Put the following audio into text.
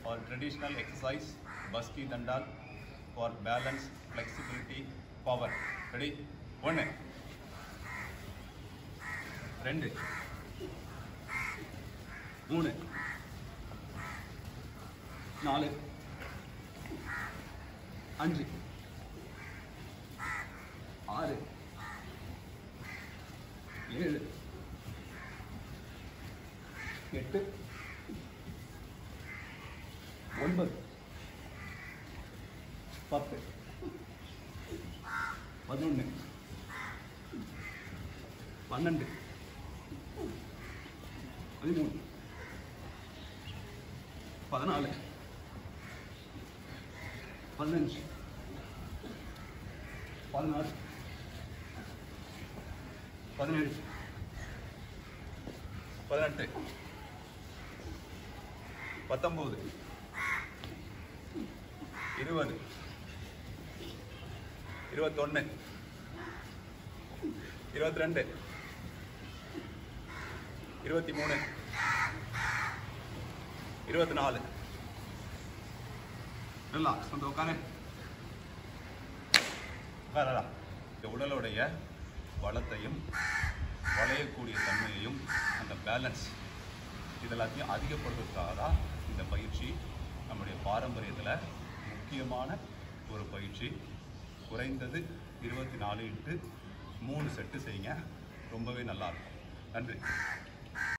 or traditional exercise Baski Dandal for balance, flexibility, power. Ready? ஒன்று ரெண்டு மூணு நாலு அஞ்சு ஆறு ஏழு எட்டு ஒன்பது பத்து பதினொன்று பன்னெண்டு பதிமூணு பதினாலு பதினஞ்சு பதினாறு பதினேழு பதினெட்டு பத்தொம்போது இருபது இருபத்தொன்று இருபத்தி ரெண்டு இருபத்தி மூணு இருபத்தி நாலு ரிலாக்ஸ் வந்து உட்காரு உட்காரடா இந்த உடலுடைய பலத்தையும் வளையக்கூடிய தன்மையையும் அந்த பேலன்ஸ் இதெல்லாத்தையும் அதிகப்படுத்துறதுக்காக தான் இந்த பயிற்சி நம்முடைய பாரம்பரியத்தில் முக்கியமான ஒரு பயிற்சி குறைந்தது இருபத்தி நாலு இன்ட்டு மூணு செட்டு செய்யுங்க ரொம்பவே நல்லாயிருக்கும் நன்றி